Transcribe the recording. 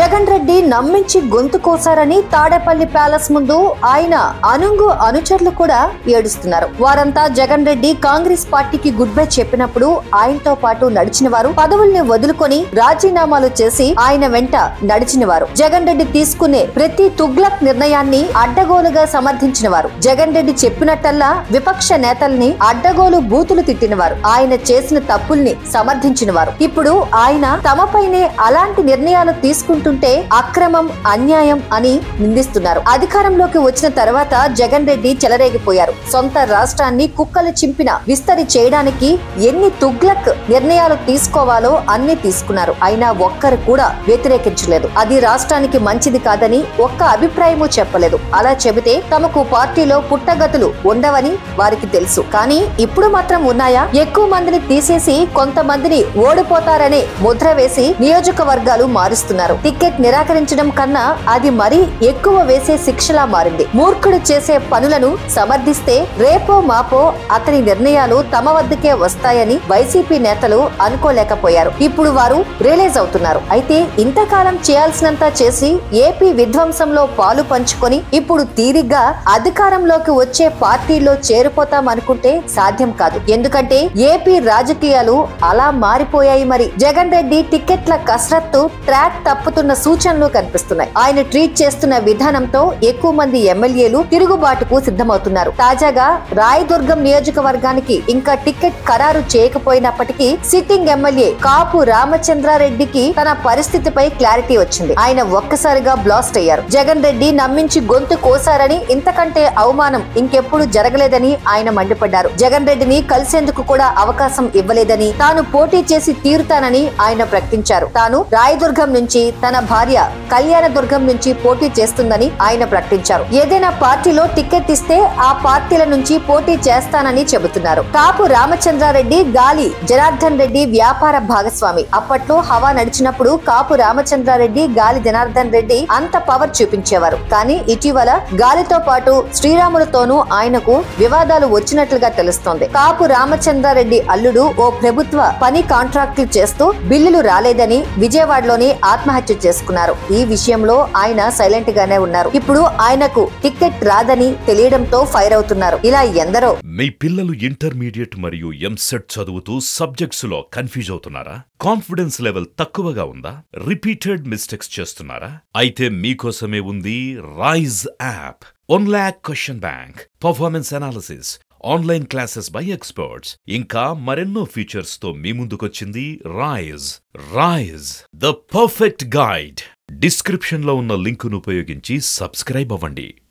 జగన్ రెడ్డి నమ్మించి గొంతు కోసారని తాడేపల్లి ప్యాలెస్ ముందు ఆయన అనుంగు అనుచరులు కూడా ఏడుస్తున్నారు వారంతా జగన్ రెడ్డి కాంగ్రెస్ పార్టీకి గుడ్ బై చెప్పినప్పుడు ఆయనతో పాటు నడిచిన వారు పదవుల్ని వదులుకొని రాజీనామాలు చేసి ఆయన వెంట నడిచిన వారు జగన్ రెడ్డి తీసుకునే ప్రతి తుగ్లక్ నిర్ణయాన్ని అడ్డగోలుగా సమర్థించిన వారు జగన్ రెడ్డి చెప్పినట్టల్లా విపక్ష నేతల్ని అడ్డగోలు బూతులు తిట్టినవారు ఆయన చేసిన తప్పుల్ని సమర్థించిన వారు ఇప్పుడు ఆయన తమపైనే అలాంటి నిర్ణయాలు తీసుకుంటుంటే అక్రమం అన్యాయం అని నిందిస్తున్నారు అధికారంలోకి వచ్చిన తర్వాత జగన్ రెడ్డి చెలరేగిపోయారు సొంత రాష్ట్రాన్ని కుక్కలు చింపిన విస్తరి చేయడానికి ఎన్ని తుగ్లక్ నిర్ణయాలు తీసుకోవాలో అన్ని తీసుకున్నారు అయినా ఒక్కరు కూడా వ్యతిరేకించలేదు అది రాష్ట్రానికి మంచిది కాదని ఒక్క అభిప్రాయము చెప్పలేదు అలా చెబితే తమకు పార్టీలో పుట్టగతులు ఉండవని వారికి తెలుసు కానీ ఇప్పుడు మాత్రం ఉన్నాయా ఎక్కువ మందిని తీసేసి కొంతమందిని ఓడిపోతారనే ముద్ర వేసి నియోజకవర్గాలు మారుస్తున్నారు టికెట్ నిరాకరించడం కన్నా అది మరీ ఎక్కువ వేసే శిక్షలా మారింది మూర్ఖుడు చేసే పనులను సమర్థిస్తే రేపో మాపో అతని నిర్ణయాలు తమ వద్దకే వస్తాయని వైసీపీ నేతలు అనుకోలేకపోయారు ఇప్పుడు వారు రియలైజ్ అవుతున్నారు అయితే ఇంతకాలం చేయాల్సినంత చేసి ఏపీ విధ్వంసంలో పాలు పంచుకొని ఇప్పుడు తీరిగ్గా అధికారంలోకి వచ్చే పార్టీలో చేరిపోతాం అనుకుంటే సాధ్యం కాదు ఎందుకంటే ఏపీ రాజకీయాలు అలా మారిపోయాయి మరి జగన్ రెడ్డి టికెట్ల కసరత్తు ట్రాక్ తప్పుతున్న సూచనలు కనిపిస్తున్నాయి ఆయన ట్రీట్ చేస్తున్న విధానంతో ఎక్కువ మంది ఎమ్మెల్యేలు తిరుగుబాటుకు సిద్ధమవుతున్నారు తాజాగా రాయదుర్గం నియోజకవర్గానికి ఇంకా టికెట్ ఖరారు చేయకపోయినప్పటికీ సిట్టింగ్ ఎమ్మెల్యే కాపు రామచంద్రారెడ్డికి తన పరిస్థితిపై క్లారిటీ వచ్చింది ఆయన ఒక్కసారిగా బ్లాస్ట్ అయ్యారు జగన్ రెడ్డి నమ్మించి గొంతు కోసారని ఇంతకంటే అవమానం ఇంకెప్పుడు జరగలేదని ఆయన మండిపడ్డారు జగన్ రెడ్డిని కలిసేందుకు కూడా అవకాశం ఇవ్వలేదని తాను పోటీ చేసి తీరుతానని ఆయన ప్రకటించారు తాను రాయదుర్గం నుంచి తన భార్య కళ్యాణదుర్గం నుంచి పోటీ చేస్తుందని ఆయన ప్రకటించారు ఏదైనా పార్టీలో టికెట్ ఇస్తే ఆ పార్టీల నుంచి పోటీ చేస్తానని చెబుతున్నారు కాపు రామచంద్రారెడ్డి గాలి జనార్దన్ రెడ్డి వ్యాపార భాగస్వామి అప్పట్లో హవా నడిచినప్పుడు కాపు రామచంద్రారెడ్డి గాలి జనార్దన్ రెడ్డి అంత పవర్ చూపించేవారు కానీ ఇటీవల గాలితో పాటు శ్రీరాములతోనూ ఆయనకు వివాదాలు వచ్చినట్లుగా తెలుస్తోంది కాపు రామచంద్రారెడ్డి అల్లుడు ఓ ప్రభుత్వ పని కాంట్రాక్టులు చేస్తూ బిల్లులు రాలేదని విజయవాడలోనే ఆత్మహత్య చేసుకున్నారు ఈ విషయంలో ఆయన సైలెంట్ గానే ఉన్నారు ఇప్పుడు ఆయనకు టికెట్ రాదని తెలియడంతో ఫైర్ అవుతున్నారు ఇలా ఎందరో మీ పిల్లలు ఇంటర్మీడియట్ మరియు ఎంసెట్ చదువుతూ సబ్జెక్ట్స్ లో కన్ఫ్యూజ్ అవుతున్నారా కాన్ఫిడెన్స్ లెవెల్ తక్కువగా ఉందా రిపీటెడ్ మిస్టేక్స్ చేస్తున్నారా అయితే మీకోసమే ఉంది Rise app one lakh question bank performance analysis online classes by experts ఇంకా మరెన్నో ఫీచర్స్ తో మీ ముందుకొచ్చింది Rise Rise the perfect guide description లో ఉన్న లింకును ఉపయోగించి సబ్స్క్రైబ్ అవ్వండి